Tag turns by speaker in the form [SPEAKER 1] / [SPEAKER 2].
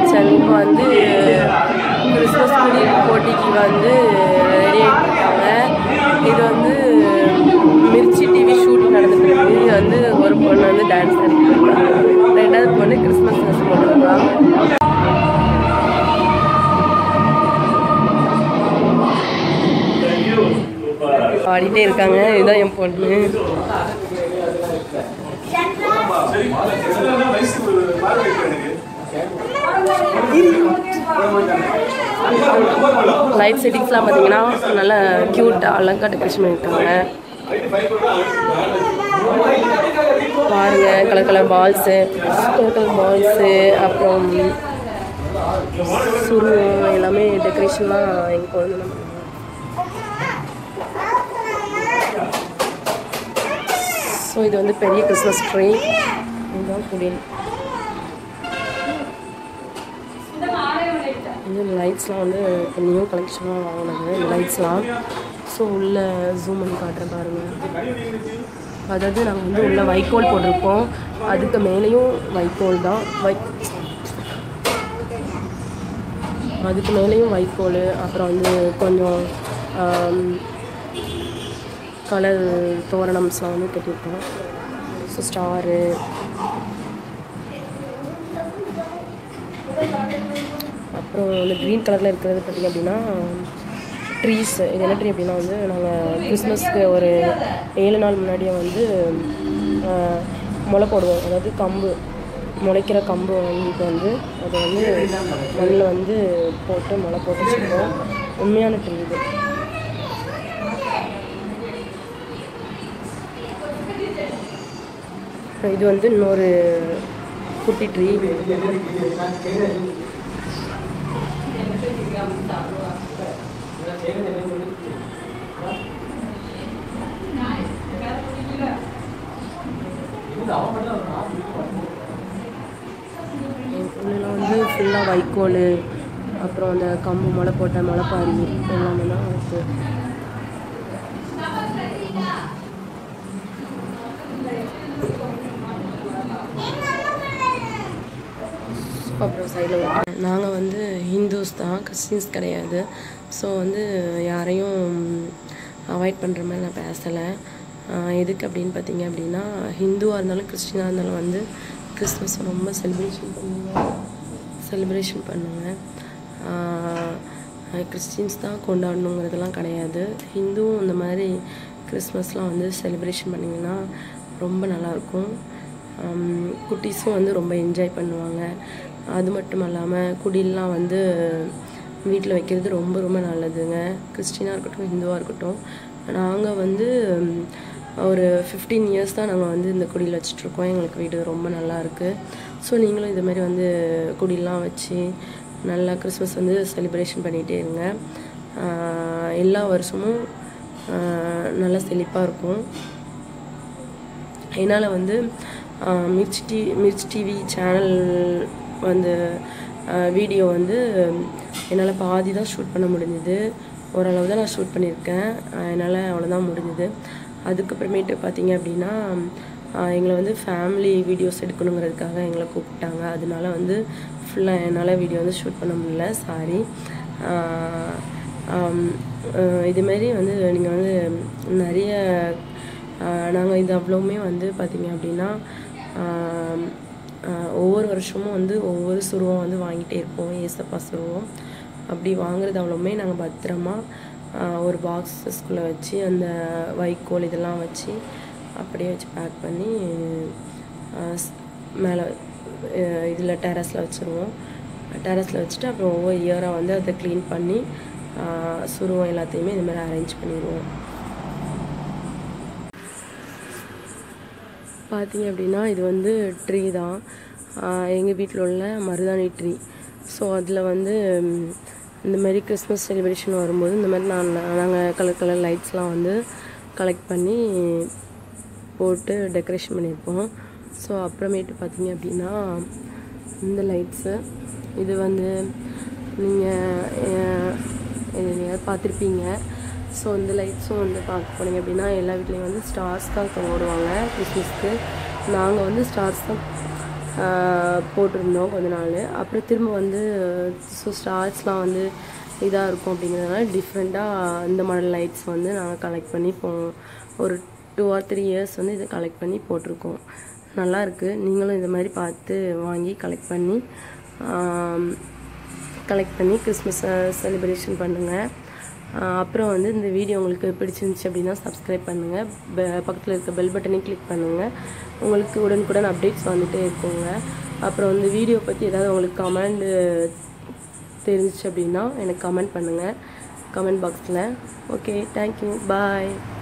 [SPEAKER 1] இப்போ வந்து கிறிஸ்மஸ் குடி போட்டிக்கு வந்து ரெடி ஆகிட்டு இருக்காங்க இது வந்து மிர்ச்சி டிவி ஷூட் நடந்துட்டு இருக்கு இது வந்து ஒரு பொண்ணு வந்து டான்ஸ் ஆடிட்டு இருக்காங்க ரெண்டாவது பொண்ணு கிறிஸ்மஸ் ட்ரெஸ் போட்டிருக்காங்க பாடிட்டே இருக்காங்க இதுதான் என் பொண்ணு லைட் செட்டிங்ஸ்லாம் பார்த்தீங்கன்னா நல்லா க்யூட்டாக அழகாக டெக்கரேஷன் பண்ணியிருக்காங்க பாருங்க colour colour balls colour colour balls அப்புறம் சுருவம் எல்லாமே டெக்கரேஷன்லாம் எங்கள் குழந்தை தான் பண்ணுவாங்க. ஸோ இது வந்து பெரிய கிறிஸ்மஸ் ட்ரீ இதுதான் குடில் இந்த லைட்ஸ்லாம் வந்து இப்போ நியூ கலெக்ஷனாக வாங்கினது இந்த லைட்ஸ்லாம் ஸோ உள்ள ஜூம் பண்ணி காட்டுறேன் பாருங்கள் அதாவது நாங்கள் வந்து உள்ள வைக்கோல் போட்டிருப்போம் அதுக்கு மேலேயும் வைக்கோல் தான் வை அதுக்கு மேலேயும் வைக்கோல் அப்புறம் வந்து கொஞ்சம் கலர் தோரணம்ஸ்லாம் வந்து கட்டியிருக்கோம் ஸோ ஸ்டாரு அப்புறம் இந்த க்ரீன் கலரில் இருக்கிறது பார்த்திங்க அப்படின்னா ட்ரீஸ் இது என்ன ட்ரீ அப்படின்னா வந்து நாங்கள் கிறிஸ்மஸ்க்கு ஒரு ஏழு நாள் முன்னாடியே வந்து ஆஹ், முளை போடுவோம் அதாவது கம்பு முளைக்கிற கம்பு வாங்கிட்டு வந்து அதை வந்து மண்ணில் வந்து போட்டு முளை போட்டு வச்சுருக்கோம் உண்மையான ட்ரீ இது இது வந்து இன்னொரு குட்டி ட்ரீ உள்ளெல்லாம் வந்து ஃபுல்லாக வைக்கோல் அப்புறம் அந்த கம்பு முளை போட்ட முளைப்பாரி எல்லாமே தான் இருக்குது அப்புறம் சைடில் நாங்கள் வந்து ஹிந்துஸ் தான் கிறிஸ்டின்ஸ் கிடையாது ஸோ வந்து யாரையும் அவாய்ட் பண்ணுற மாதிரி நான் பேசலை ஆஹ் எதுக்கு அப்படின்னு பார்த்தீங்க அப்படின்னா ஹிந்துவாக இருந்தாலும் கிறிஸ்டினாக இருந்தாலும் வந்து கிறிஸ்மஸ் ரொம்ப செலிப்ரேஷன் பண்ணுவாங்க செலிப்ரேஷன் பண்ணுங்க கிறிஸ்டின்ஸ் தான் கொண்டாடணுங்கிறதெல்லாம் கிடையாது ஹிந்துவும் இந்த மாதிரி கிறிஸ்மஸ்லாம் வந்து செலிப்ரேஷன் பண்ணிங்கன்னா ரொம்ப நல்லாயிருக்கும் குட்டீஸும் வந்து ரொம்ப என்ஜாய் பண்ணுவாங்க அது மட்டும் இல்லாமல் குடிலாம் வந்து வீட்டில் வைக்கிறது ரொம்ப ரொம்ப நல்லதுங்க கிறிஸ்டினாக இருக்கட்டும் ஹிந்துவாக இருக்கட்டும் நாங்கள் வந்து ம், ஒரு ஃபிஃப்டீன் இயர்ஸ் தான் நாங்கள் வந்து இந்த குடியில் வச்சிட்ருக்கோம் எங்களுக்கு வீடு ரொம்ப நல்லா இருக்குது ஸோ நீங்களும் இது மாதிரி வந்து குடிலாம் வச்சு நல்லா கிறிஸ்மஸ் வந்து செலிப்ரேஷன் பண்ணிகிட்டே இருங்க ஆஹ் எல்லா வருஷமும் ஆஹ் நல்லா செழிப்பாக இருக்கும் என்னால் வந்து ஆஹ் Mirch T Mirch TV channel வந்து வீடியோ வந்து என்னால் பாதி தான் ஷூட் பண்ண முடிஞ்சுது ஓரளவு தான் நான் ஷூட் பண்ணியிருக்கேன் ஆஹ் என்னால் அவ்வளோதான் முடிஞ்சுது அதுக்கப்புறமேட்டு பார்த்தீங்க அப்படின்னா ஆஹ் எங்களை வந்து ஃபேமிலி வீடியோஸ் எடுக்கணுங்கிறதுக்காக எங்களை கூப்பிட்டாங்க அதனால வந்து ஃபுல்லாக என்னால் வீடியோ வந்து ஷூட் பண்ண முடியல சாரி இதுமாரி வந்து நீங்கள் வந்து நிறைய நாங்கள் இது அவ்வளோவுமே வந்து பார்த்திங்க அப்படின்னா ஆம், ஆஹ் ஒவ்வொரு வருஷமும் வந்து ஒவ்வொரு சுருவம் வந்து வாங்கிட்டே இருப்போம் ஏசப்பா சுருவம் அப்படி வாங்குறது அவ்வளோவுமே நாங்கள் பத்திரமா ஆஹ் ஒரு பாக்ஸஸ்குள்ளே வச்சு அந்த வைக்கோல் இதெல்லாம் வச்சு அப்படியே வச்சு பேக் பண்ணி மேலே இதில் டெரஸில் வச்சுருவோம் டெரஸில் வச்சுட்டு அப்புறம் ஒவ்வொரு இயராக வந்து அதை க்ளீன் பண்ணி ஆஹ் சுருவம் எல்லாத்தையுமே இது மாதிரி அரேஞ்ச் பண்ணிடுவோம் பார்த்தீங்க அப்படின்னா இது வந்து ட்ரீ தான் எங்கள் வீட்டில் உள்ள மருதாணி ட்ரீ ஸோ அதில் வந்து ம், இந்த மாதிரி கிறிஸ்மஸ் செலிப்ரேஷன் வரும்போது இந்த மாதிரி நான் நாங்கள் கலர் கலர் லைட்ஸ்லாம் வந்து கலெக்ட் பண்ணி போட்டு டெக்கரேஷன் பண்ணியிருப்போம் ஸோ அப்புறமேட்டு பார்த்தீங்க அப்படின்னா இந்த லைட்ஸு இது வந்து நீங்கள் இது நீங்கள் பார்த்துருப்பீங்க ஸோ இந்த லைட்ஸும் வந்து பார்க்க போனீங்க அப்படின்னா எல்லா வீட்லேயும் வந்து ஸ்டார்ஸ் தான் தொங்க விடுவாங்க கிறிஸ்மஸ்க்கு நாங்கள் வந்து ஸ்டார்ஸ் தான் போட்டிருந்தோம் கொஞ்ச நாள் அப்புறம் திரும்ப வந்து ஸோ ஸ்டார்ஸ்லாம் வந்து இதாக இருக்கும் அப்படிங்கிறதுனால டிஃப்ரெண்ட்டாக இந்த மாடல் லைட்ஸ் வந்து நாங்கள் கலெக்ட் பண்ணி போ ஒரு டூ ஆர் த்ரீ இயர்ஸ் வந்து இதை கலெக்ட் பண்ணி போட்டிருக்கோம் நல்லா இருக்கு நீங்களும் இந்த மாதிரி பார்த்து வாங்கி கலெக்ட் பண்ணி கலெக்ட் பண்ணி கிறிஸ்மஸை செலிப்ரேஷன் பண்ணுங்கள் அப்புறம் வந்து இந்த வீடியோ உங்களுக்கு பிடிச்சிருந்துச்சு அப்படின்னா சப்ஸ்கிரைப் பண்ணுங்கள் பக்கத்தில் இருக்க பெல் பட்டனையும் கிளிக் பண்ணுங்கள் உங்களுக்கு உடனுக்குடன் அப்டேட்ஸ் வந்துகிட்டே இருக்குங்க அப்புறம் இந்த வீடியோ பற்றி ஏதாவது உங்களுக்கு கமெண்ட் தெரிஞ்சிச்சு அப்படின்னா எனக்கு கமெண்ட் பண்ணுங்கள் கமெண்ட் பாக்ஸில் ஓகே தேங்க்யூ பாய்